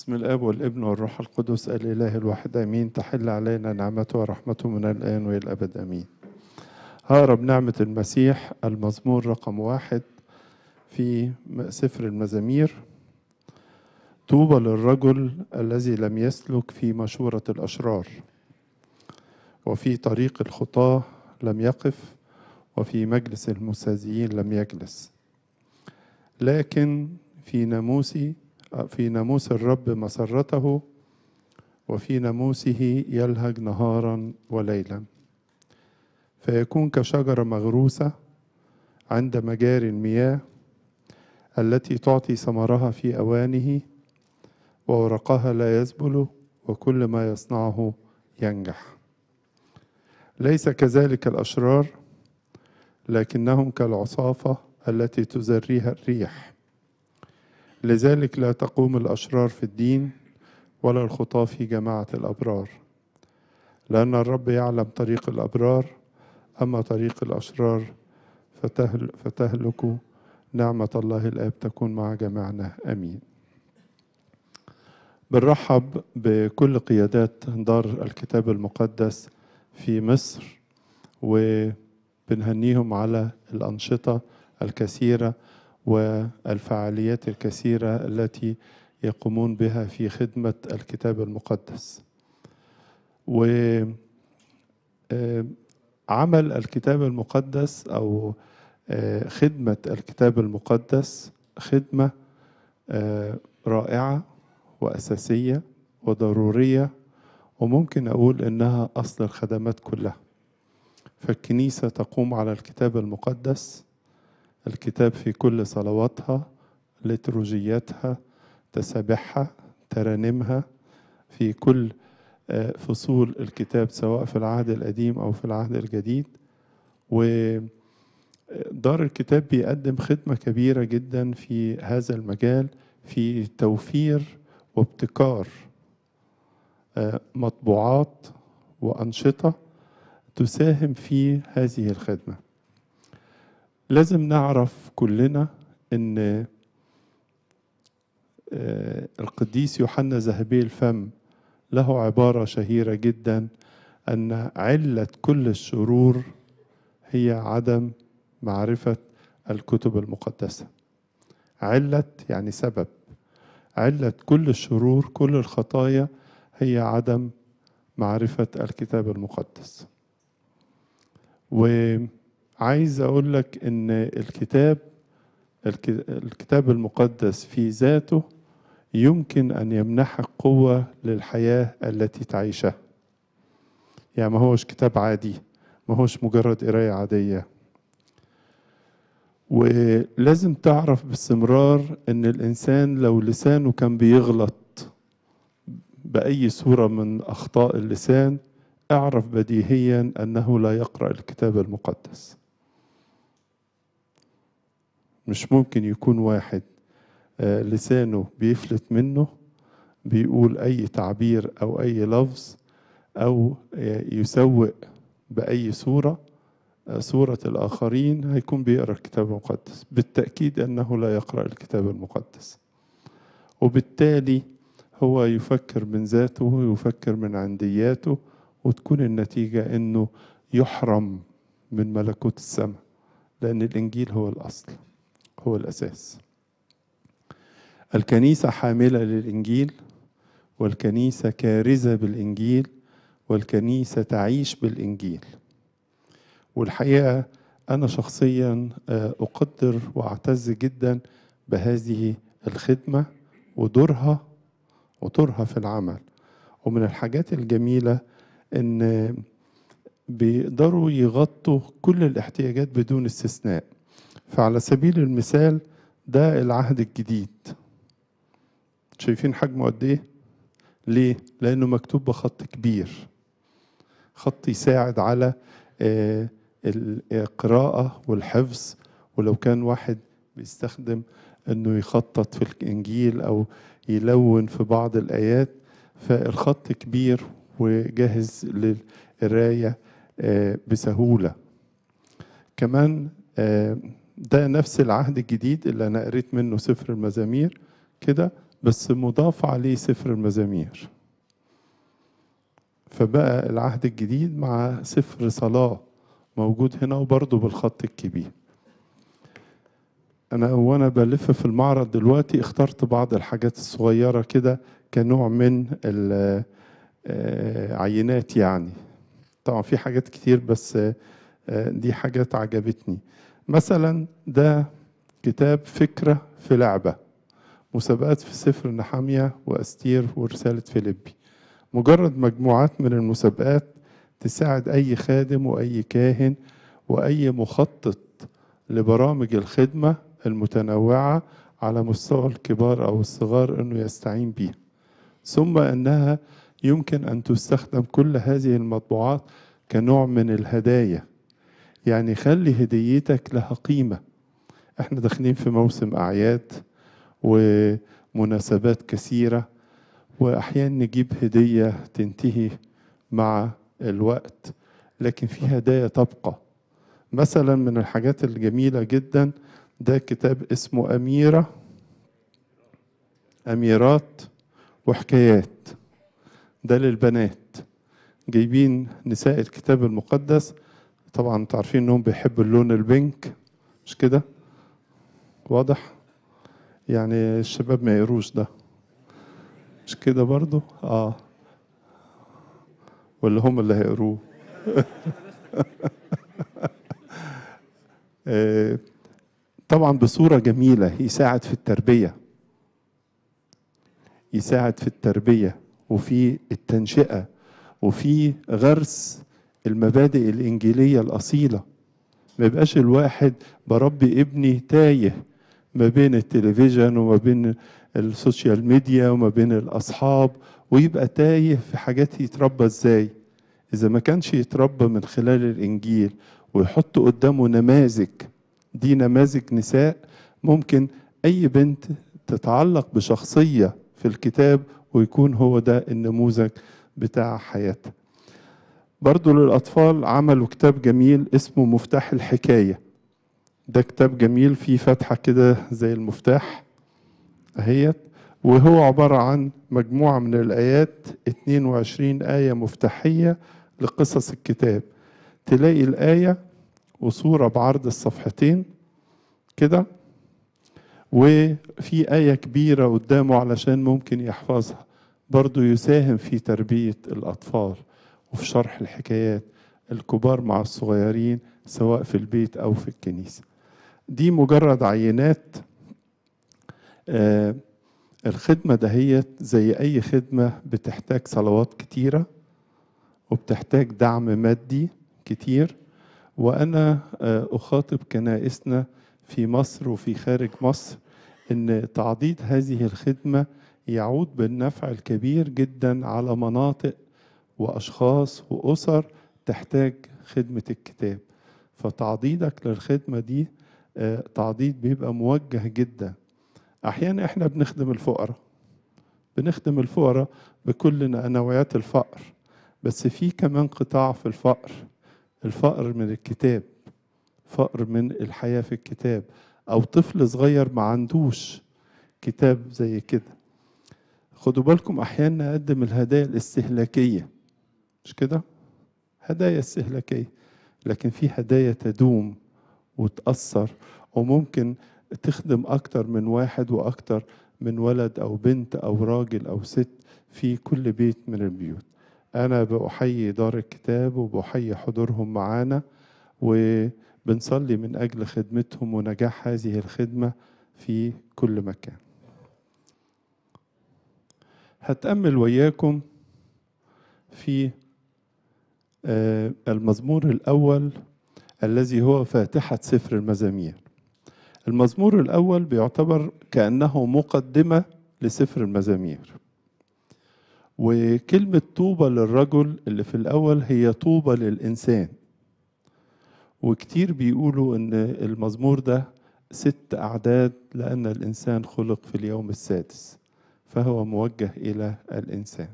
بسم الاب والابن والروح القدس الاله الواحد امين تحل علينا نعمته ورحمته من الان والى الابد امين هقرا بنعمه المسيح المزمور رقم واحد في سفر المزامير طوبى للرجل الذي لم يسلك في مشوره الاشرار وفي طريق الخطاه لم يقف وفي مجلس المستهزئين لم يجلس لكن في ناموسي في ناموس الرب مسرته وفي ناموسه يلهج نهارا وليلا فيكون كشجرة مغروسة عند مجاري المياه التي تعطي ثمرها في أوانه وورقها لا يذبل وكل ما يصنعه ينجح ليس كذلك الأشرار لكنهم كالعصافة التي تزريها الريح لذلك لا تقوم الأشرار في الدين ولا الخطاة في جماعة الأبرار لأن الرب يعلم طريق الأبرار أما طريق الأشرار فتهل فتهلك نعمة الله الآب تكون مع جميعنا آمين بنرحب بكل قيادات دار الكتاب المقدس في مصر وبنهنيهم على الأنشطة الكثيرة والفعاليات الكثيرة التي يقومون بها في خدمة الكتاب المقدس وعمل الكتاب المقدس أو خدمة الكتاب المقدس خدمة رائعة وأساسية وضرورية وممكن أقول إنها أصل الخدمات كلها فالكنيسة تقوم على الكتاب المقدس الكتاب في كل صلواتها لتروجياتها تسابيحها ترانيمها في كل فصول الكتاب سواء في العهد القديم أو في العهد الجديد ودار الكتاب بيقدم خدمة كبيرة جدا في هذا المجال في توفير وابتكار مطبوعات وأنشطة تساهم في هذه الخدمه لازم نعرف كلنا ان القديس يوحنا ذهبي الفم له عبارة شهيرة جدا أن علة كل الشرور هي عدم معرفة الكتب المقدسة علة يعني سبب علة كل الشرور كل الخطايا هي عدم معرفة الكتاب المقدس و عايز اقول لك ان الكتاب الكتاب المقدس في ذاته يمكن ان يمنحك قوه للحياه التي تعيشها يعني ما هوش كتاب عادي ما هوش مجرد قرايه عاديه ولازم تعرف باستمرار ان الانسان لو لسانه كان بيغلط باي صوره من اخطاء اللسان اعرف بديهيا انه لا يقرا الكتاب المقدس مش ممكن يكون واحد لسانه بيفلت منه بيقول أي تعبير أو أي لفظ أو يسوق بأي صورة صورة الآخرين هيكون بيقرأ الكتاب المقدس بالتأكيد أنه لا يقرأ الكتاب المقدس وبالتالي هو يفكر من ذاته ويفكر من عندياته وتكون النتيجة أنه يحرم من ملكوت السماء لأن الإنجيل هو الأصل هو الأساس الكنيسة حاملة للإنجيل والكنيسة كارزة بالإنجيل والكنيسة تعيش بالإنجيل والحقيقة أنا شخصيا أقدر وأعتز جدا بهذه الخدمة ودورها ودورها في العمل ومن الحاجات الجميلة إن بيقدروا يغطوا كل الاحتياجات بدون استثناء فعلى سبيل المثال ده العهد الجديد شايفين حجمه قد ايه ليه لانه مكتوب بخط كبير خط يساعد على القراءة والحفظ ولو كان واحد بيستخدم انه يخطط في الانجيل او يلون في بعض الايات فالخط كبير وجاهز للقراية بسهولة كمان ده نفس العهد الجديد اللي انا قريت منه سفر المزامير كده بس مضاف عليه سفر المزامير فبقى العهد الجديد مع سفر صلاة موجود هنا وبرضه بالخط الكبير أنا وأنا بلف في المعرض دلوقتي اخترت بعض الحاجات الصغيرة كده كنوع من العينات يعني طبعا في حاجات كتير بس آه، دي حاجات عجبتني مثلا ده كتاب فكرة في لعبة مسابقات في سفر نحامية وأستير ورسالة فيليبي مجرد مجموعات من المسابقات تساعد أي خادم وأي كاهن وأي مخطط لبرامج الخدمة المتنوعة على مستوى الكبار أو الصغار أنه يستعين بيها ثم أنها يمكن أن تستخدم كل هذه المطبوعات كنوع من الهدايا يعني خلي هديتك لها قيمة احنا داخلين في موسم أعياد ومناسبات كثيرة وأحيانا نجيب هدية تنتهي مع الوقت لكن في هدايا تبقى مثلا من الحاجات الجميلة جدا ده كتاب اسمه أميرة أميرات وحكايات ده للبنات جايبين نساء الكتاب المقدس طبعا انتوا عارفين انهم بيحبوا اللون البينك مش كده واضح يعني الشباب ما يقروش ده مش كده برضو اه ولا هم اللي هيقروه آه، طبعا بصورة جميلة يساعد في التربية يساعد في التربية وفي التنشئة وفي غرس المبادئ الإنجيلية الأصيلة ما يبقاش الواحد بربي ابني تايه ما بين التلفزيون وما بين السوشيال ميديا وما بين الأصحاب ويبقى تايه في حاجات يتربى ازاي إذا ما كانش يتربى من خلال الإنجيل ويحط قدامه نماذج دي نماذج نساء ممكن أي بنت تتعلق بشخصية في الكتاب ويكون هو ده النموذج بتاع حياتها برضو للأطفال عملوا كتاب جميل اسمه مفتاح الحكاية ده كتاب جميل فيه فتحة كده زي المفتاح اهيت وهو عبارة عن مجموعة من الآيات 22 آية مفتاحية لقصص الكتاب تلاقي الآية وصورة بعرض الصفحتين كده وفي آية كبيرة قدامه علشان ممكن يحفظها برضو يساهم في تربية الأطفال وفي شرح الحكايات الكبار مع الصغيرين سواء في البيت أو في الكنيسة دي مجرد عينات آه الخدمة دهيت زي أي خدمة بتحتاج صلوات كتيرة وبتحتاج دعم مادي كتير وأنا آه أخاطب كنائسنا في مصر وفي خارج مصر إن تعضيد هذه الخدمة يعود بالنفع الكبير جدا على مناطق وأشخاص وأسر تحتاج خدمة الكتاب فتعضيدك للخدمة دي آه تعضيد بيبقى موجه جدا احيانا احنا بنخدم الفقراء بنخدم الفقراء بكل نوعيات الفقر بس في كمان قطاع في الفقر الفقر من الكتاب فقر من الحياة في الكتاب أو طفل صغير ما عندوش كتاب زي كده خدوا بالكم أحيانا نقدم الهدايا الاستهلاكية مش كده هدايا استهلاكية لكن في هدايا تدوم وتأثر وممكن تخدم أكتر من واحد وأكتر من ولد أو بنت أو راجل أو ست في كل بيت من البيوت أنا بأحيي دار الكتاب وبأحيي حضورهم معانا وبنصلي من أجل خدمتهم ونجاح هذه الخدمة في كل مكان هتأمل وياكم في المزمور الأول الذي هو فاتحة سفر المزامير المزمور الأول بيعتبر كأنه مقدمة لسفر المزامير وكلمة طوبى للرجل اللي في الأول هي طوبى للإنسان وكتير بيقولوا إن المزمور ده ست أعداد لأن الإنسان خلق في اليوم السادس فهو موجه إلى الإنسان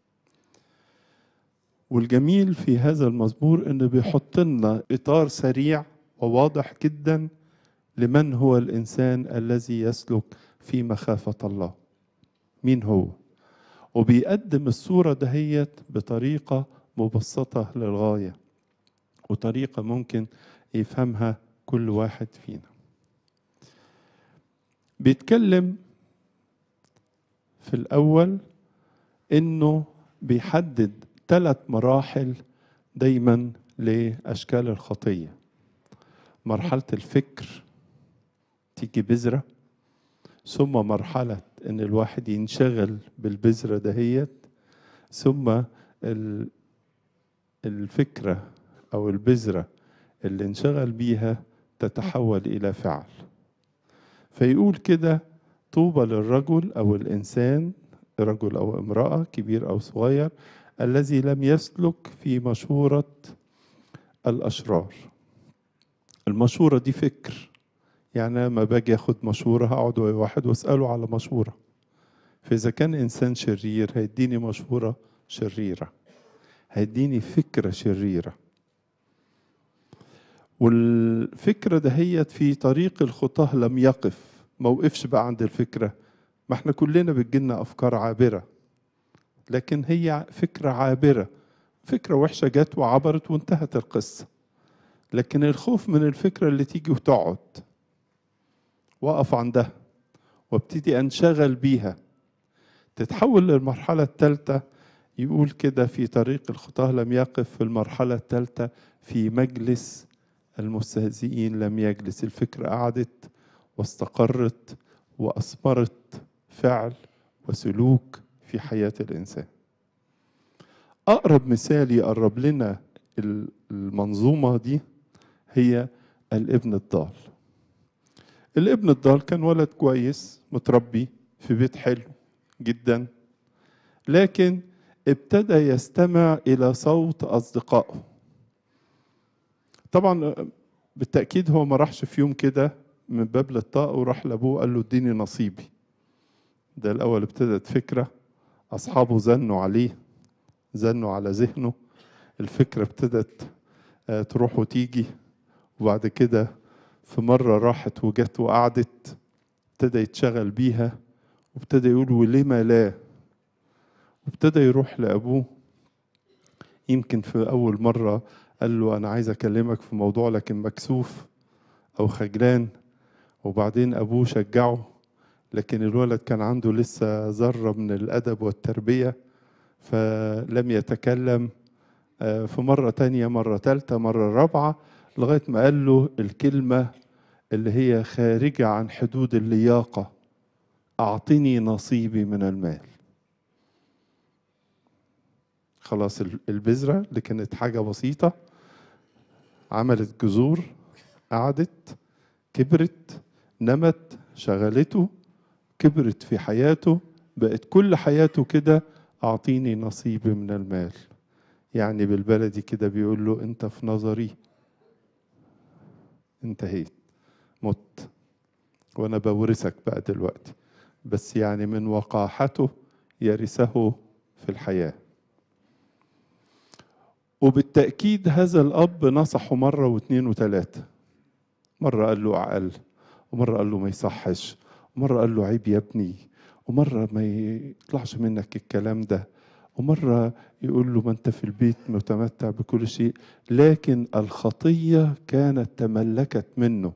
والجميل في هذا المزمور إنه بيحط لنا إطار سريع وواضح جدا لمن هو الإنسان الذي يسلك في مخافة الله مين هو وبيقدم الصورة دهيت بطريقة مبسطة للغاية وطريقة ممكن يفهمها كل واحد فينا بيتكلم في الأول إنه بيحدد ثلاث مراحل دايما لأشكال الخطية مرحلة الفكر تيجي بذرة ثم مرحلة إن الواحد ينشغل بالبذرة دهيت ثم الفكرة أو البذرة اللي انشغل بيها تتحول إلى فعل فيقول كده طوبى للرجل أو الإنسان رجل أو امرأة كبير أو صغير الذي لم يسلك في مشورة الأشرار المشورة دي فكر يعني لما باجي اخد مشورة هقعد ويا واحد واسأله على مشورة فإذا كان إنسان شرير هيديني مشورة شريرة هيديني فكرة شريرة والفكرة دهيت في طريق الخطاه لم يقف ما وقفش بقى عند الفكرة ما احنا كلنا بتجيلنا أفكار عابرة لكن هي فكرة عابرة فكرة وحشة جت وعبرت وانتهت القصة لكن الخوف من الفكرة اللي تيجي وتقعد وقف عندها وابتدي انشغل بيها تتحول للمرحلة الثالثة يقول كده في طريق الخطاه لم يقف في المرحلة الثالثة في مجلس المستهزئين لم يجلس الفكرة قعدت واستقرت وأثمرت فعل وسلوك في حياة الإنسان أقرب مثال يقرب لنا المنظومة دي هي الابن الضال الابن الضال كان ولد كويس متربي في بيت حلو جدا لكن ابتدى يستمع الى صوت اصدقائه طبعا بالتاكيد هو ما راحش في يوم كده من باب للطاق وراح لابوه قال له اديني نصيبي ده الاول ابتدت فكره اصحابه زنوا عليه زنوا على ذهنه الفكره ابتدت تروح وتيجي وبعد كده في مرة راحت وجت وقعدت ابتدى يتشغل بيها وابتدى يقول ولما لا وابتدى يروح لأبوه يمكن في أول مرة قال له أنا عايز أكلمك في موضوع لكن مكسوف أو خجلان وبعدين أبوه شجعه لكن الولد كان عنده لسه ذرة من الأدب والتربية فلم يتكلم في مرة تانية مرة تالتة مرة رابعة لغاية ما قال له الكلمة اللي هي خارجة عن حدود اللياقة أعطني نصيبي من المال خلاص البذرة اللي كانت حاجة بسيطة عملت جذور قعدت كبرت نمت شغلته كبرت في حياته بقت كل حياته كده أعطيني نصيبي من المال يعني بالبلدي كده بيقول له أنت في نظري انتهيت مت وانا بورثك بقى دلوقتي بس يعني من وقاحته يرثه في الحياه وبالتاكيد هذا الاب نصحه مره واثنين وثلاثه مره قال له عقل ومره قال له ما يصحش ومره قال له عيب يا ابني ومره ما يطلعش منك الكلام ده ومرة يقول له ما أنت في البيت متمتع بكل شيء لكن الخطية كانت تملكت منه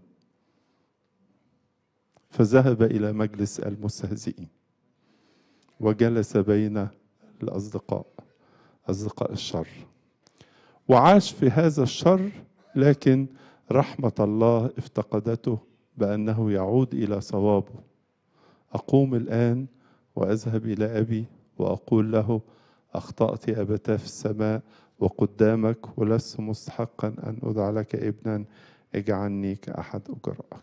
فذهب إلى مجلس المستهزئين وجلس بين الأصدقاء أصدقاء الشر وعاش في هذا الشر لكن رحمة الله افتقدته بأنه يعود إلى صوابه أقوم الآن وأذهب إلى أبي وأقول له أخطأت أبتاه في السماء وقدامك ولست مستحقا أن أدعى لك ابنا اجعلني كأحد أجرائك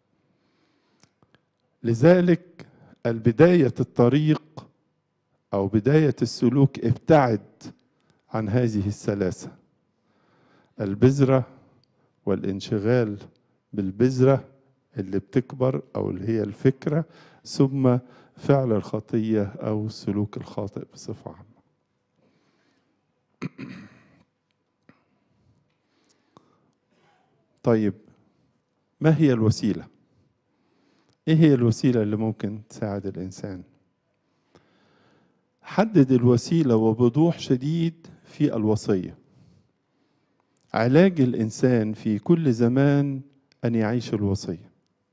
لذلك البداية الطريق أو بداية السلوك ابتعد عن هذه الثلاثة البذرة والانشغال بالبذرة اللي بتكبر أو اللي هي الفكرة ثم فعل الخطية أو السلوك الخاطئ بصفة عامة طيب ما هي الوسيلة؟ إيه هي الوسيلة اللي ممكن تساعد الإنسان؟ حدد الوسيلة وبوضوح شديد في الوصية علاج الإنسان في كل زمان أن يعيش الوصية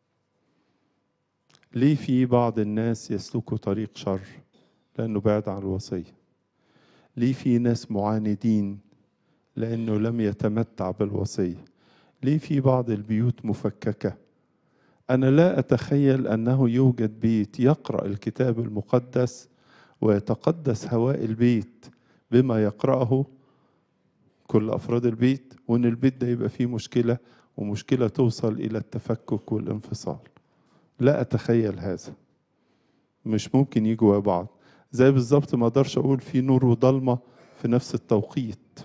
ليه في بعض الناس يسلكوا طريق شر لأنه بعد عن الوصية ليه في ناس معاندين لأنه لم يتمتع بالوصية ليه في بعض البيوت مفككة أنا لا أتخيل أنه يوجد بيت يقرأ الكتاب المقدس ويتقدس هواء البيت بما يقرأه كل أفراد البيت وإن البيت ده يبقى فيه مشكلة ومشكلة توصل إلى التفكك والانفصال لا أتخيل هذا مش ممكن يجوا بعض زي بالظبط ما اقدرش اقول في نور وضلمه في نفس التوقيت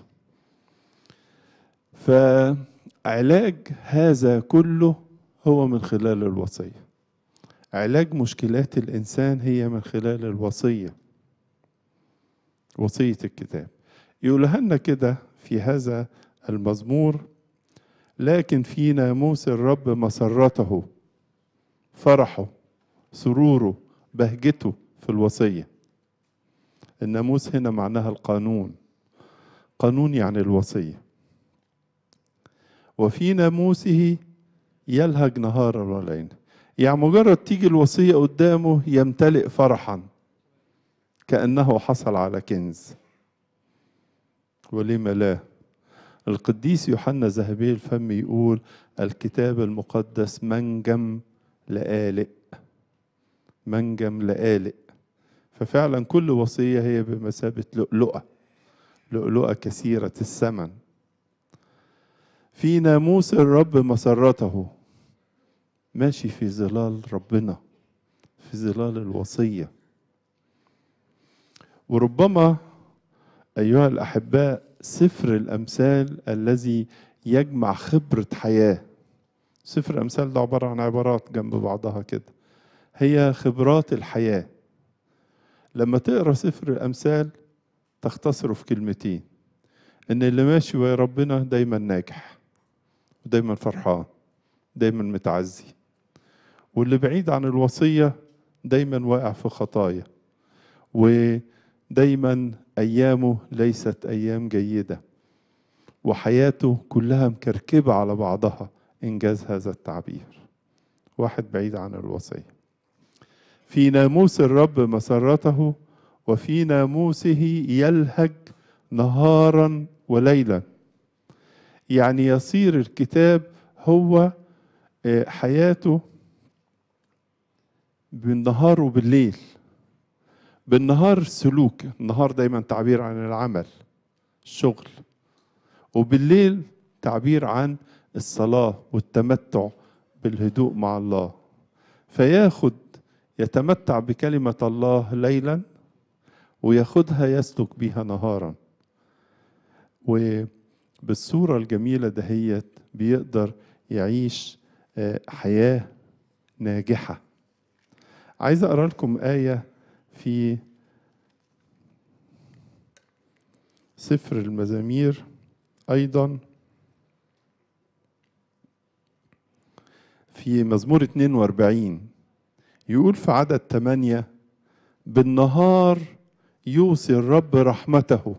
فعلاج هذا كله هو من خلال الوصيه علاج مشكلات الانسان هي من خلال الوصيه وصيه الكتاب يقولها لنا كده في هذا المزمور لكن في ناموس الرب مسرته فرحه سروره بهجته في الوصيه الناموس هنا معناها القانون قانون يعني الوصية وفي ناموسه يلهج نهارا وليلا يعني مجرد تيجي الوصية قدامه يمتلئ فرحا كأنه حصل على كنز ولم لا القديس يوحنا ذهبي الفم يقول الكتاب المقدس منجم لآلئ منجم لآلئ ففعلا كل وصية هي بمثابة لؤلؤة لؤلؤة كثيرة الثمن في ناموس الرب مسرته ماشي في ظلال ربنا في ظلال الوصية وربما أيها الأحباء سفر الأمثال الذي يجمع خبرة حياة سفر الأمثال ده عبارة عن عبارات جنب بعضها كده هي خبرات الحياه لما تقرا سفر الامثال تختصره في كلمتين ان اللي ماشي ويا ربنا دايما ناجح ودايما فرحان دايما متعزي واللي بعيد عن الوصيه دايما واقع في خطايا ودايما ايامه ليست ايام جيده وحياته كلها مكركبه على بعضها انجاز هذا التعبير واحد بعيد عن الوصيه في ناموس الرب مسرته وفي ناموسه يلهج نهارا وليلا يعني يصير الكتاب هو حياته بالنهار وبالليل بالنهار سلوك النهار دايما تعبير عن العمل الشغل وبالليل تعبير عن الصلاة والتمتع بالهدوء مع الله فياخد يتمتع بكلمة الله ليلا وياخدها يسلك بها نهارا وبالصورة الجميلة دهيت بيقدر يعيش حياة ناجحة عايز أقرأ لكم آية في سفر المزامير أيضا في مزمور 42 يقول في عدد ثمانية بالنهار يوصي الرب رحمته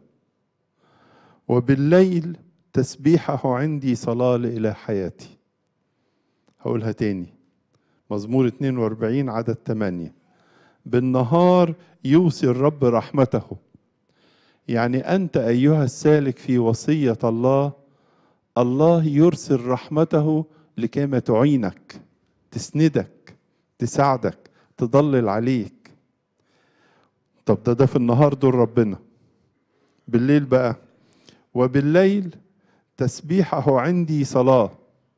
وبالليل تسبيحه عندي صلاة إلى حياتي هقولها تاني مزمور 42 عدد 8 بالنهار يوصي الرب رحمته يعني أنت أيها السالك في وصية الله الله يرسل رحمته لكيما تعينك تسندك تساعدك تضلل عليك طب ده ده في النهار دول ربنا بالليل بقى وبالليل تسبيحه عندي صلاة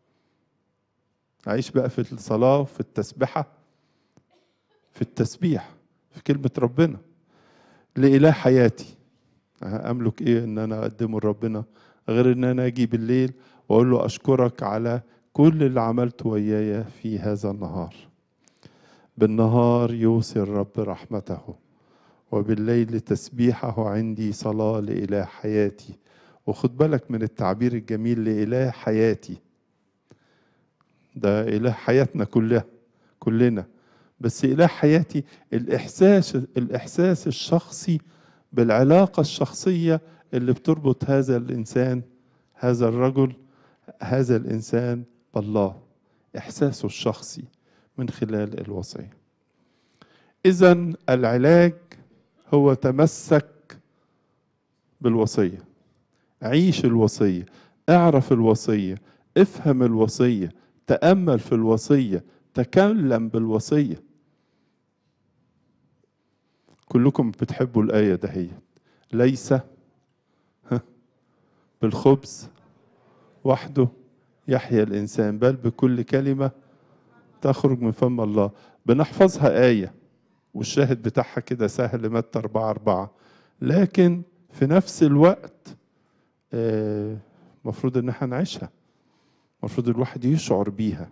أعيش بقى في الصلاة في التسبحة في التسبيح في كلمة ربنا لإله حياتي أملك إيه إن أنا أقدمه لربنا غير إن أنا أجي بالليل وأقول له أشكرك على كل اللي عملته وياي في هذا النهار بالنهار يوصي الرب رحمته وبالليل تسبيحه عندي صلاة لإله حياتي وخد بالك من التعبير الجميل لإله حياتي ده إله حياتنا كلها كلنا بس إله حياتي الإحساس الإحساس الشخصي بالعلاقة الشخصية اللي بتربط هذا الإنسان هذا الرجل هذا الإنسان بالله إحساسه الشخصي من خلال الوصية إذا العلاج هو تمسك بالوصية عيش الوصية اعرف الوصية افهم الوصية تأمل في الوصية تكلم بالوصية كلكم بتحبوا الآية دهيت ليس ها، بالخبز وحده يحيا الإنسان بل بكل كلمة تخرج من فم الله بنحفظها آية والشاهد بتاعها كده سهل متى أربعة أربعة لكن في نفس الوقت آه، مفروض إن احنا نعيشها المفروض الواحد يشعر بيها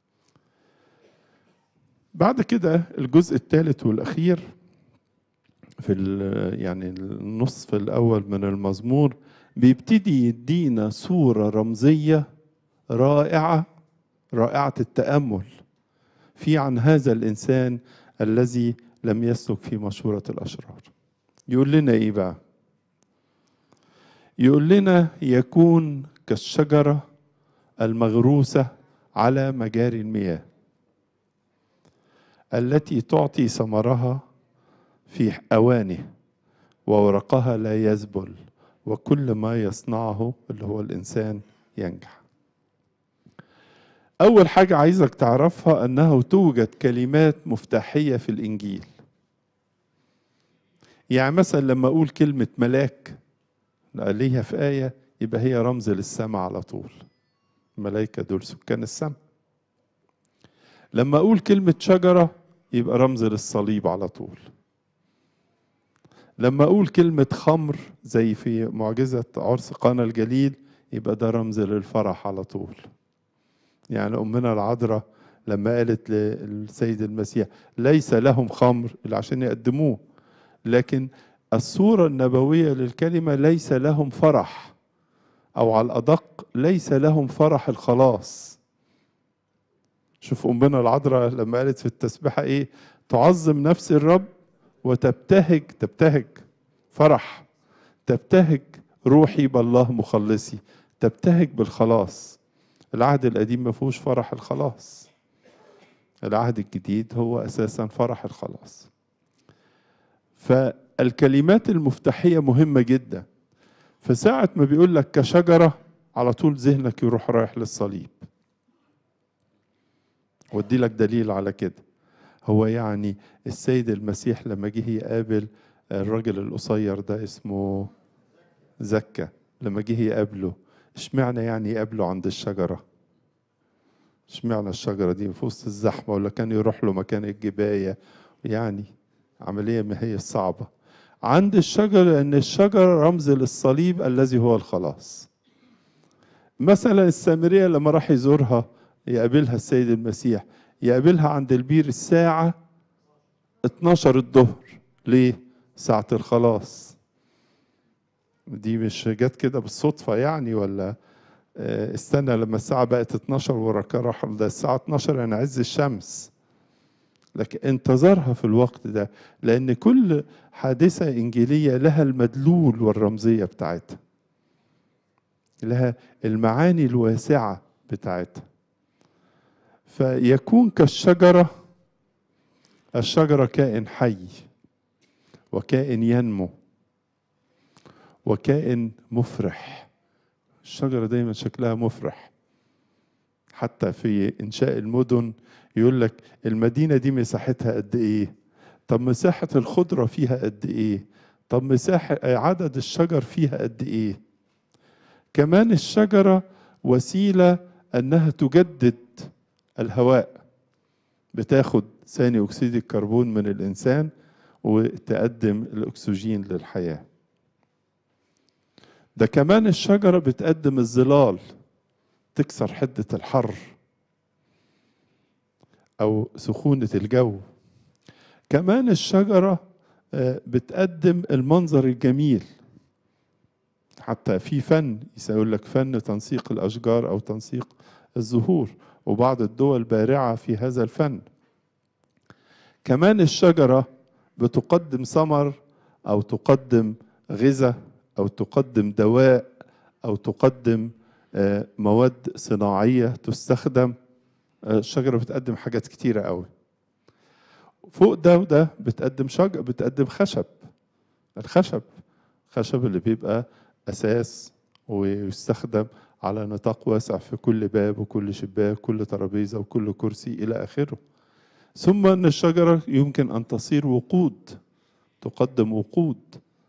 بعد كده الجزء الثالث والأخير في ال- يعني النصف الأول من المزمور بيبتدي يدينا صورة رمزية رائعة رائعة التأمل في عن هذا الإنسان الذي لم يسلك في مشورة الأشرار يقول لنا إيه بقى يقول لنا يكون كالشجرة المغروسة على مجاري المياه التي تعطي ثمرها في أوانه وورقها لا يذبل وكل ما يصنعه اللي هو الإنسان ينجح أول حاجة عايزك تعرفها أنه توجد كلمات مفتاحية في الإنجيل يعني مثلا لما أقول كلمة ملاك ليها في آية يبقى هي رمز للسماء على طول الملائكة دول سكان السماء لما أقول كلمة شجرة يبقى رمز للصليب على طول لما أقول كلمة خمر زي في معجزة عرس قانا الجليل يبقى ده رمز للفرح على طول يعني أمنا العذراء لما قالت للسيد المسيح ليس لهم خمر اللي عشان يقدموه لكن الصورة النبوية للكلمة ليس لهم فرح أو على الأدق ليس لهم فرح الخلاص شوف أمنا العذراء لما قالت في التسبيحة إيه تعظم نفس الرب وتبتهج تبتهج فرح تبتهج روحي بالله مخلصي تبتهج بالخلاص العهد القديم ما فيهوش فرح الخلاص العهد الجديد هو اساسا فرح الخلاص فالكلمات المفتاحيه مهمه جدا فساعة ما بيقول لك كشجرة على طول ذهنك يروح رايح للصليب ودي لك دليل على كده هو يعني السيد المسيح لما جه يقابل الراجل القصير ده اسمه زكا لما جه يقابله اشمعنى يعني يقابله عند الشجرة اشمعنى الشجرة دي في وسط الزحمة ولا كان يروح له مكان الجباية يعني عملية ما هي الصعبة عند الشجرة لأن الشجرة رمز للصليب الذي هو الخلاص مثلا السامرية لما راح يزورها يقابلها السيد المسيح يقابلها عند البير الساعة 12 الظهر ليه؟ ساعة الخلاص دي مش جت كده بالصدفة يعني ولا آه، استنى لما الساعة بقت 12 وراك راح ده الساعة 12 يعني عز الشمس لكن انتظرها في الوقت ده لأن كل حادثة إنجيلية لها المدلول والرمزية بتاعتها لها المعاني الواسعة بتاعتها فيكون كالشجرة الشجرة كائن حي وكائن ينمو وكائن مفرح الشجرة دايما شكلها مفرح حتى في إنشاء المدن يقول لك المدينة دي مساحتها قد إيه طب مساحة الخضرة فيها قد إيه طب مساحة عدد الشجر فيها قد إيه كمان الشجرة وسيلة أنها تجدد الهواء بتاخد ثاني أكسيد الكربون من الإنسان وتقدم الأكسجين للحياة ده كمان الشجرة بتقدم الظلال تكسر حدة الحر أو سخونة الجو كمان الشجرة آه، بتقدم المنظر الجميل حتى في فن يقول لك فن تنسيق الأشجار أو تنسيق الزهور وبعض الدول بارعة في هذا الفن كمان الشجرة بتقدم ثمر أو تقدم غذاء أو تقدم دواء أو تقدم آه، مواد صناعية تستخدم آه، الشجرة بتقدم حاجات كتيرة قوي فوق ده وده بتقدم شجر بتقدم خشب الخشب خشب اللي بيبقى أساس ويستخدم على نطاق واسع في كل باب وكل شباك كل ترابيزة وكل كرسي إلى آخره ثم أن الشجرة يمكن أن تصير وقود تقدم وقود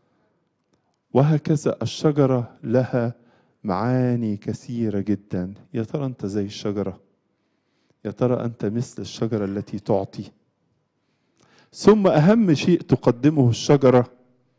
وهكذا الشجرة لها معاني كثيرة جدا يا ترى أنت زي الشجرة يا ترى أنت مثل الشجرة التي تعطي ثم أهم شيء تقدمه الشجرة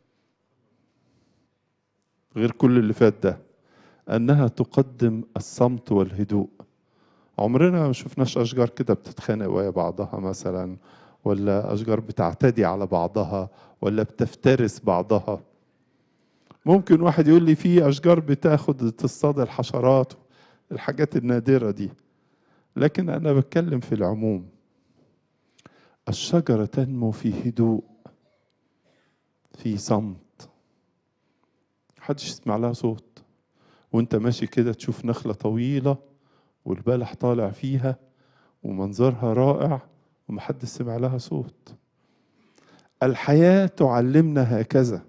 غير كل اللي فات ده أنها تقدم الصمت والهدوء عمرنا ما شفناش أشجار كده بتتخانق ويا بعضها مثلا ولا أشجار بتعتدي على بعضها ولا بتفترس بعضها ممكن واحد يقول لي في أشجار بتاخد تصطاد الحشرات الحاجات النادرة دي لكن أنا بتكلم في العموم الشجرة تنمو في هدوء في صمت محدش يسمع لها صوت وانت ماشي كده تشوف نخلة طويلة والبلح طالع فيها ومنظرها رائع ومحدش سمع لها صوت الحياة تعلمنا هكذا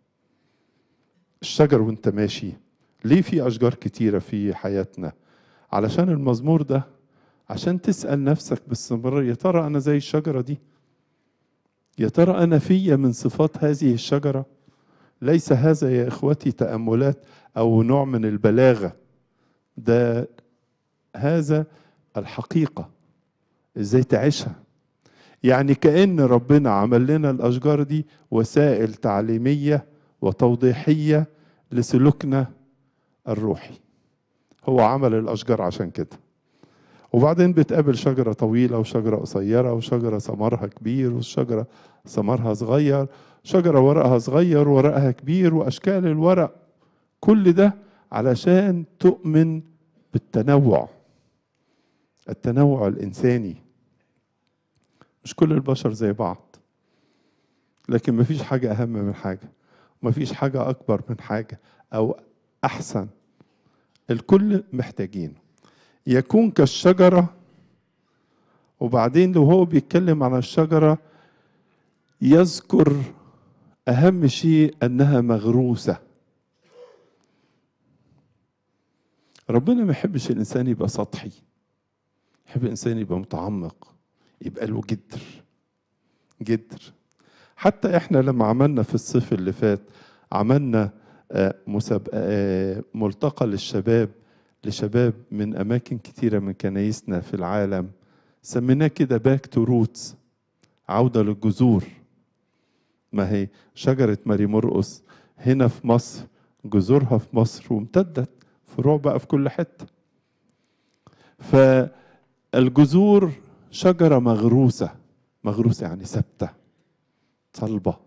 الشجر وانت ماشي ليه في أشجار كتيرة في حياتنا علشان المزمور ده عشان تسأل نفسك باستمرار يا ترى أنا زي الشجرة دي يا ترى أنا فيا من صفات هذه الشجرة ليس هذا يا إخوتي تأملات أو نوع من البلاغة ده هذا الحقيقة إزاي تعيشها يعني كأن ربنا عمل لنا الأشجار دي وسائل تعليمية وتوضيحية لسلوكنا الروحي هو عمل الأشجار عشان كده وبعدين بتقابل شجرة طويلة وشجرة قصيرة وشجرة ثمرها كبير وشجرة ثمرها صغير شجرة ورقها صغير ورقها كبير وأشكال الورق كل ده علشان تؤمن بالتنوع التنوع الإنساني مش كل البشر زي بعض لكن مفيش حاجة أهم من حاجة مفيش حاجة أكبر من حاجة أو أحسن الكل محتاجينه يكون كالشجرة وبعدين لو هو بيتكلم عن الشجرة يذكر أهم شيء أنها مغروسة ربنا ما يحبش الإنسان يبقى سطحي يحب الإنسان يبقى متعمق يبقى له جدر جدر حتى احنا لما عملنا في الصيف اللي فات عملنا مسابقة ملتقى للشباب لشباب من أماكن كتيرة من كنايسنا في العالم سميناه كده باك تو روتس عودة للجذور ما هي شجرة ماري مرقس هنا في مصر جذورها في مصر وامتدت فروع بقى في كل حتة فالجذور شجرة مغروسة مغروسة يعني ثابتة صلبة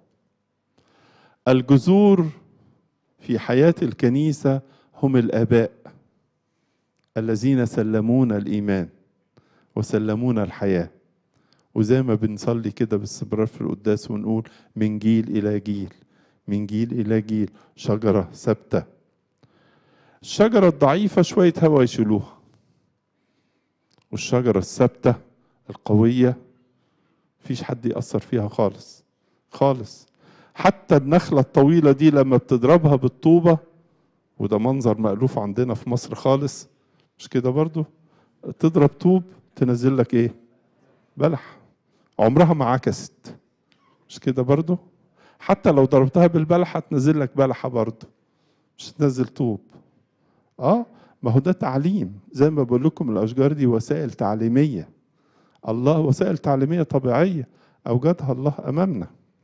الجذور في حياة الكنيسة هم الآباء الذين سلمونا الإيمان وسلمونا الحياة وزي ما بنصلي كده باستمرار في القداس ونقول من جيل إلى جيل من جيل إلى جيل شجرة ثابتة الشجرة الضعيفة شوية هوا يشيلوها والشجرة الثابتة القوية مفيش حد يأثر فيها خالص خالص حتى النخلة الطويلة دي لما بتضربها بالطوبة وده منظر مألوف عندنا في مصر خالص مش كده برضو تضرب طوب تنزل لك ايه بلح عمرها ما عكست مش كده برضو حتى لو ضربتها بالبلح هتنزل لك بلحة برضو مش تنزل طوب اه ما هو ده تعليم زي ما بقول لكم الاشجار دي وسائل تعليميه الله وسائل تعليميه طبيعيه اوجدها الله امامنا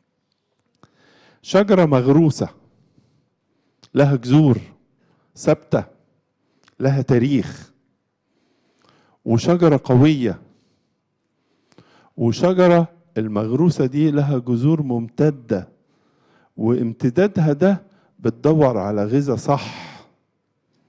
شجره مغروسه لها جذور ثابته لها تاريخ وشجره قويه وشجره المغروسه دي لها جذور ممتده وامتدادها ده بتدور على غذاء صح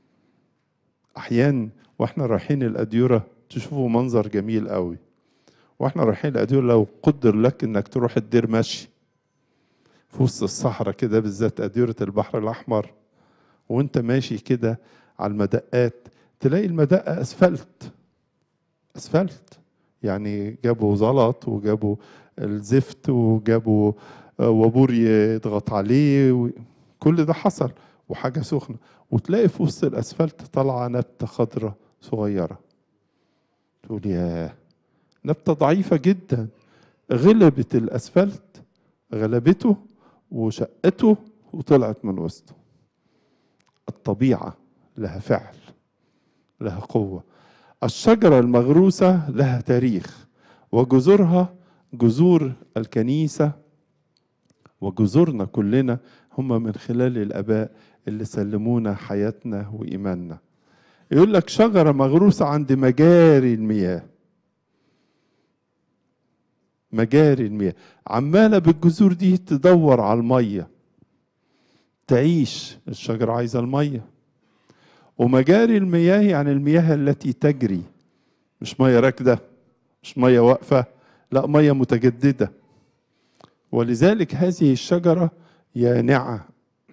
احيانا واحنا رايحين الاديره تشوفوا منظر جميل قوي واحنا رايحين الأديرة لو قدر لك انك تروح الدير مشي في وسط الصحراء كده بالذات أديرة البحر الأحمر وانت ماشي كده على المدقات تلاقي المدقة أسفلت أسفلت يعني جابوا زلط وجابوا الزفت وجابوا وابور يضغط عليه كل ده حصل وحاجة سخنة وتلاقي في وسط الأسفلت طالعة نبتة خضراء صغيرة تقول ياه نبتة ضعيفة جدا غلبت الأسفلت غلبته وشقته وطلعت من وسطه الطبيعة لها فعل لها قوة الشجرة المغروسة لها تاريخ وجذورها جذور الكنيسة وجذورنا كلنا هم من خلال الآباء اللي سلمونا حياتنا وإيماننا يقول لك شجرة مغروسة عند مجاري المياه مجاري المياه عمالة بالجذور دي تدور على المية تعيش الشجرة عايزة المية ومجاري المياه يعني المياه التي تجري مش مية راكدة مش مية واقفة لا مية متجددة ولذلك هذه الشجرة يانعة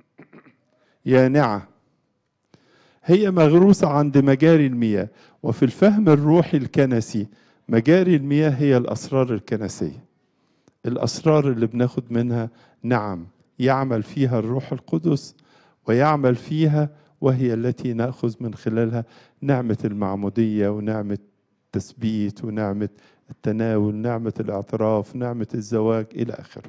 يانعة هي مغروسة عند مجاري المياه وفي الفهم الروحي الكنسي مجاري المياه هي الأسرار الكنسية الأسرار اللي بناخد منها نعم يعمل فيها الروح القدس ويعمل فيها وهي التي ناخذ من خلالها نعمه المعموديه ونعمه التثبيت ونعمه التناول نعمه الاعتراف نعمه الزواج الى اخره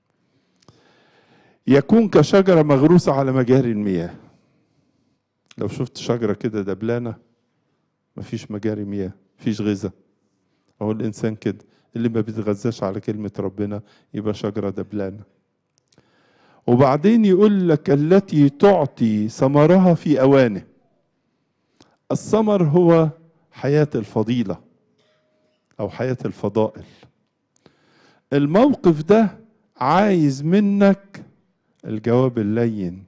يكون كشجره مغروسه على مجاري المياه لو شفت شجره كده دبلانه مفيش مجاري مياه مفيش غذاء هو الانسان كده اللي ما بيتغذاش على كلمه ربنا يبقى شجره دبلانه وبعدين يقول لك التي تعطي ثمرها في اوانه الثمر هو حياه الفضيله او حياه الفضائل الموقف ده عايز منك الجواب اللين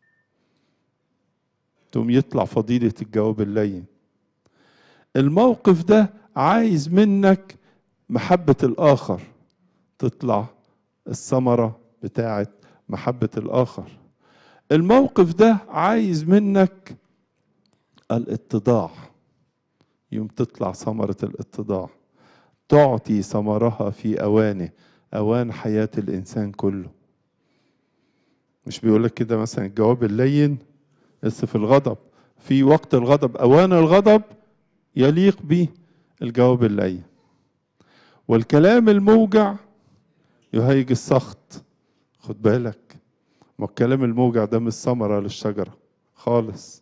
تقوم يطلع فضيله الجواب اللين الموقف ده عايز منك محبه الاخر تطلع الثمره بتاعت محبة الآخر الموقف ده عايز منك الاتضاع يوم تطلع ثمرة الاتضاع تعطي ثمرها في أوانه أوان حياة الإنسان كله مش بيقولك كده مثلا الجواب اللين بس في الغضب في وقت الغضب أوان الغضب يليق به الجواب اللين والكلام الموجع يهيج السخط خد بالك ما الكلام الموجع ده مش ثمرة للشجرة خالص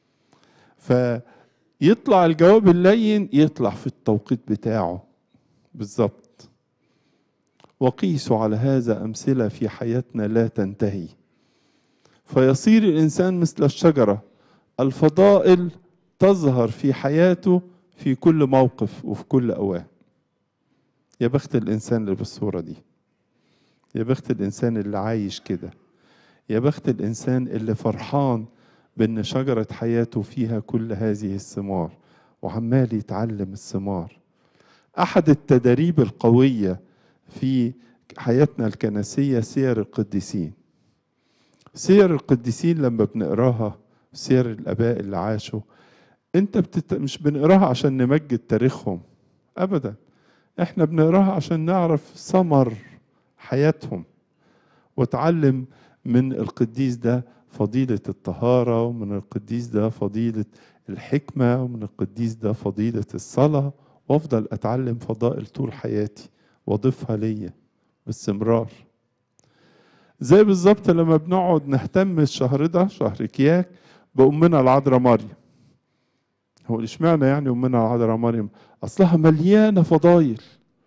فيطلع الجواب اللين يطلع في التوقيت بتاعه بالظبط وقيسوا على هذا أمثلة في حياتنا لا تنتهي فيصير الإنسان مثل الشجرة الفضائل تظهر في حياته في كل موقف وفي كل أوان يا بخت الإنسان اللي بالصورة دي يا بخت الإنسان اللي عايش كده يا بخت الإنسان اللي فرحان بأن شجرة حياته فيها كل هذه الثمار وعمال يتعلم الثمار أحد التدريب القوية في حياتنا الكنسية سير القديسين سير القديسين لما بنقراها سير الآباء اللي عاشوا أنت بتت... مش بنقراها عشان نمجد تاريخهم أبدا احنا بنقراها عشان نعرف ثمر حياتهم واتعلم من القديس ده فضيلة الطهارة ومن القديس ده فضيلة الحكمة ومن القديس ده فضيلة الصلاة وافضل اتعلم فضائل طول حياتي واضيفها ليا باستمرار زي بالظبط لما بنقعد نهتم الشهر ده شهر كياك بأمنا العذراء مريم هو اشمعنى يعني أمنا العذراء مريم أصلها مليانة فضايل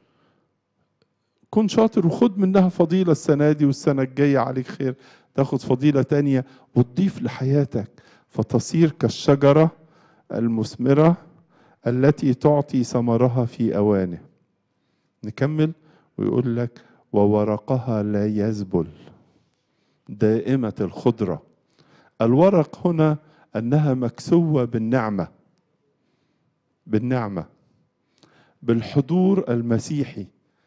كن شاطر وخد منها فضيلة السنة دي والسنة الجاية عليك خير تاخد فضيلة تانية وتضيف لحياتك فتصير كالشجرة المثمرة التي تعطي ثمرها في أوانه نكمل ويقول لك وورقها لا يذبل دائمة الخضرة الورق هنا أنها مكسوة بالنعمة بالنعمة بالحضور المسيحي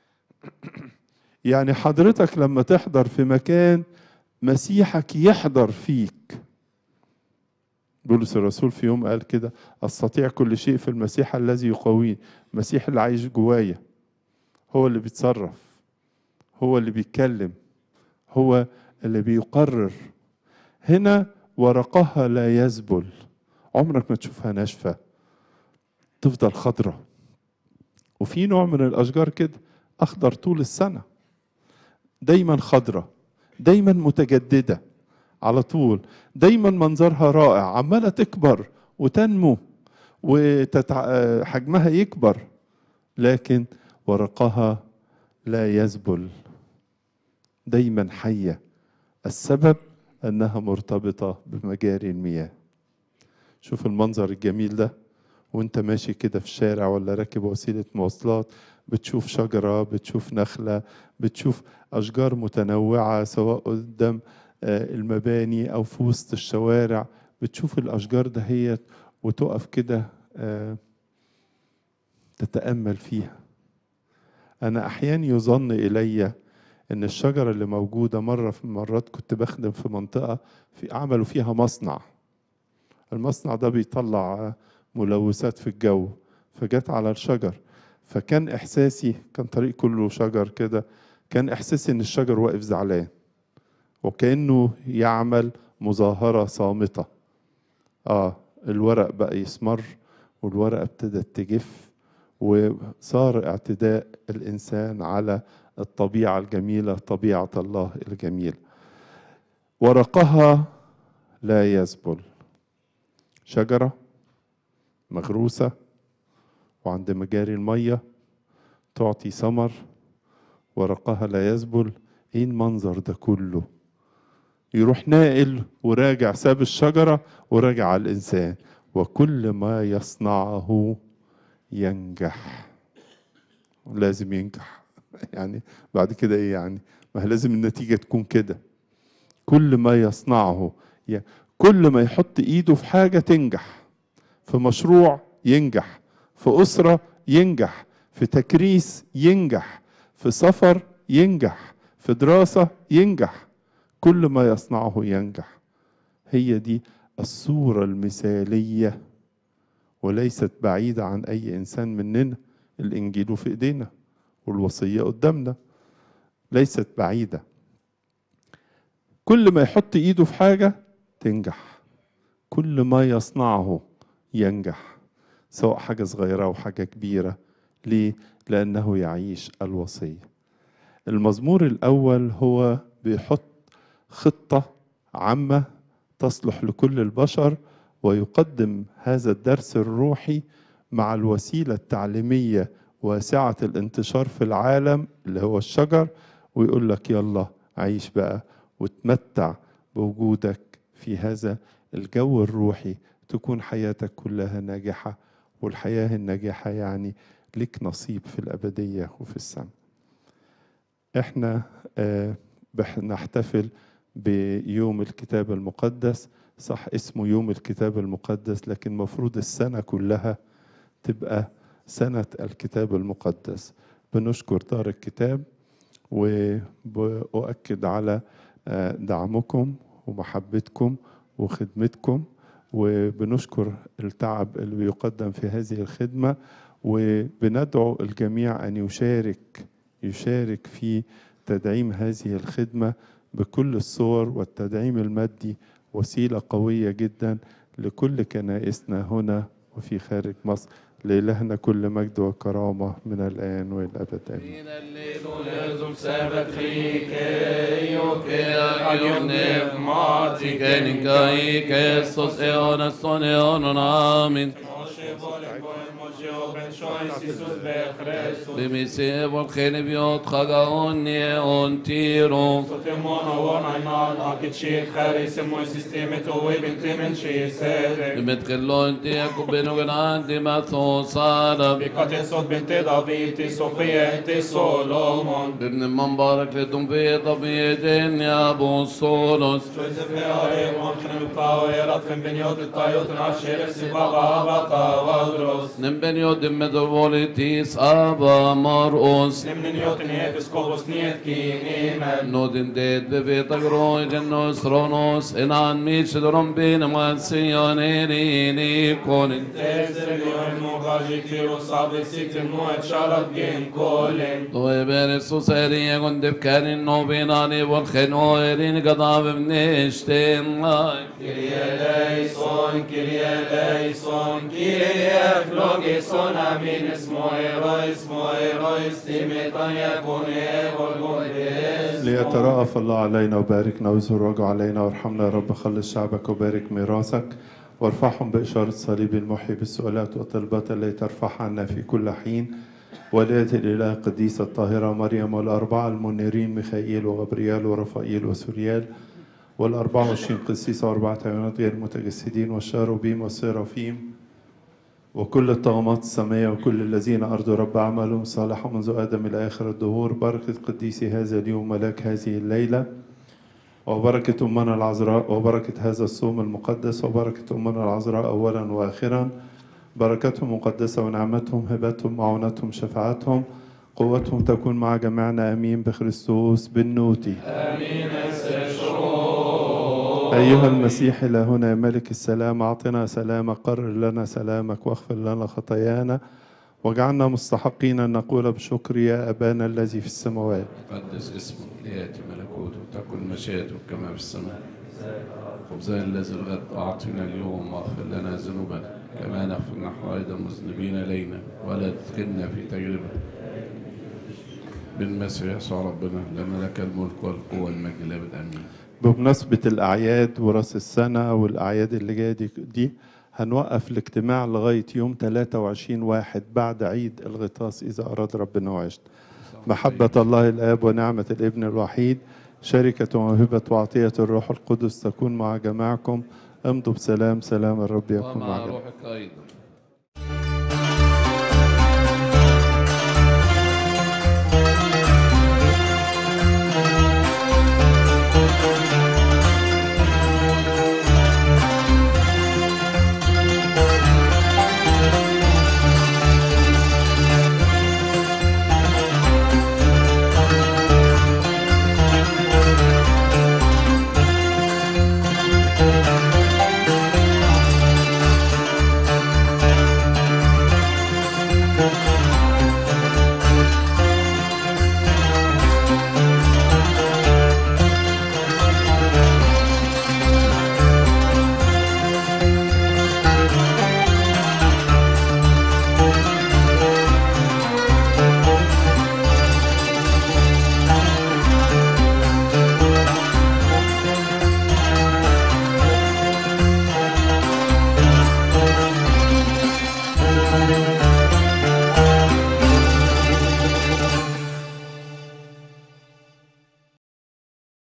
يعني حضرتك لما تحضر في مكان مسيحك يحضر فيك بولس الرسول في يوم قال كده استطيع كل شيء في المسيح الذي يقويني المسيح اللي عايش جوايا هو اللي بيتصرف هو اللي بيتكلم هو اللي بيقرر هنا ورقها لا يذبل عمرك ما تشوفها ناشفة تفضل خضرة وفي نوع من الأشجار كده أخضر طول السنة دايما خضرة دايما متجددة على طول دايما منظرها رائع عمالة تكبر وتنمو وحجمها يكبر لكن ورقها لا يذبل دايما حية السبب أنها مرتبطة بمجاري المياه شوف المنظر الجميل ده وانت ماشي كده في الشارع ولا راكب وسيلة مواصلات بتشوف شجرة بتشوف نخلة بتشوف أشجار متنوعة سواء قدام المباني أو في وسط الشوارع بتشوف الأشجار دهيت وتقف كده تتأمل فيها أنا أحيانا يظن إلي إن الشجرة اللي موجودة مرة في مرات كنت بخدم في منطقة في عملوا فيها مصنع المصنع ده بيطلع ملوثات في الجو فجت على الشجر فكان إحساسي كان طريق كله شجر كده كان إحساسي إن الشجر واقف زعلان وكأنه يعمل مظاهرة صامتة آه الورق بقى يسمر والورقة ابتدت تجف وصار اعتداء الإنسان على الطبيعة الجميلة طبيعة الله الجميلة ورقها لا يذبل شجرة مغروسة وعند مجاري المية تعطي ثمر ورقها لا يذبل ايه المنظر ده كله يروح ناقل وراجع ساب الشجرة وراجع على الإنسان وكل ما يصنعه ينجح لازم ينجح يعني بعد كده ايه يعني ما لازم النتيجة تكون كده كل ما يصنعه يعني كل ما يحط ايده في حاجة تنجح في مشروع ينجح في أسرة ينجح في تكريس ينجح في سفر ينجح في دراسة ينجح كل ما يصنعه ينجح هي دي الصورة المثالية وليست بعيدة عن أي إنسان مننا الإنجيل في إيدينا والوصية قدامنا ليست بعيدة كل ما يحط إيده في حاجة تنجح كل ما يصنعه ينجح سواء حاجة صغيرة أو حاجة كبيرة ليه؟ لأنه يعيش الوصية المزمور الأول هو بيحط خطة عامة تصلح لكل البشر ويقدم هذا الدرس الروحي مع الوسيلة التعليمية واسعة الانتشار في العالم اللي هو الشجر ويقول لك يلا عيش بقى وتمتع بوجودك في هذا الجو الروحي تكون حياتك كلها ناجحة والحياة الناجحة يعني لك نصيب في الأبدية وفي السماء احنا آه نحتفل بيوم الكتاب المقدس صح اسمه يوم الكتاب المقدس لكن مفروض السنة كلها تبقى سنة الكتاب المقدس بنشكر دار الكتاب وبأؤكد على دعمكم ومحبتكم وخدمتكم وبنشكر التعب اللي بيقدم في هذه الخدمة وبندعو الجميع أن يشارك يشارك في تدعيم هذه الخدمة بكل الصور والتدعيم المادي وسيلة قوية جدا لكل كنائسنا هنا وفي خارج مصر لإلهنا كل مجد وكرامة من الآن والأبد آمين بمسيب والخيل بيوت خغاوني اونتيرو بمدخلو انتيكو بينو جناندي مثو صالب بكاتسوت بنت دافيد صوفيا انت سولومون بابن مبارك لدم في طبيعتين يا ابو سولوس جوزيف هاري ممكن بقاوي رفن بنيوت الطايوت العشير سباقا بقا ودروس نم بنيو Niodim Metropolitis Abba Marus Nämnen joten episkopos nietkin imen. Nodin det beveta groiden nos ronos Enan michedrom bin mansionerini konin Teser joen muhajik firos sabi siktim muet shalat gen kolin. Doeber suseri gondep kanin novinani vol khenoerin gadab nishten lai Kyrie eleison, Kyrie eleison, Kyrie flogison, amin, esmo erois, mo erois, timitan yakun evol gondes. ليترأف الله علينا وباركنا ويزور وجهه علينا وارحمنا يا رب خلص شعبك وبارك ميراثك وارفعهم بإشارة صليب المحيي بالسؤالات والطلبات التي ترفعها عنا في كل حين ولاية الإله القديسة الطاهرة مريم والأربعة المنيرين ميخائيل وغبريال ورفائيل وسوريال والأربعة وعشرين قسيسة وأربعة عيونات غير متجسدين والشاروبيم والسيرافيم وكل الطغمات السماء وكل الذين أرضوا رب عملهم صالحا منذ آدم إلى آخر الدهور بركة قديسي هذا اليوم ملاك هذه الليلة وبركة أمنا العذراء وبركة هذا الصوم المقدس وبركة أمنا العذراء أولا وآخرا بركتهم مقدسة ونعمتهم هبتهم معونتهم شفاعتهم قوتهم تكون مع جميعنا أمين بخريستوس بالنوتي أيها المسيح إلهنا يا ملك السلام أعطنا سلامك قرر لنا سلامك واغفر لنا خطايانا واجعلنا مستحقين أن نقول بشكر يا أبانا الذي في السماوات قدس اسمه ليأتي ملكوته تكن مشيئته كما في السماء خبزنا الذي الغد أعطنا اليوم واغفر لنا ذنوبنا كما نغفر نحن أيضا مذنبين إلينا ولا تدخلنا في تجربة بالمسيح يسوع ربنا لأن لك الملك والقوة والمجد الأبد آمين بمناسبة الأعياد وراس السنة والأعياد اللي جاية دي, دي هنوقف الاجتماع لغاية يوم 23 واحد بعد عيد الغطاس إذا أراد ربنا وعشت محبة الله الآب ونعمة الابن الوحيد شركة وموهبة وعطية الروح القدس تكون مع جماعكم امضوا بسلام سلام الرب يكون مع ومع جميعكم روحك أيضا Thank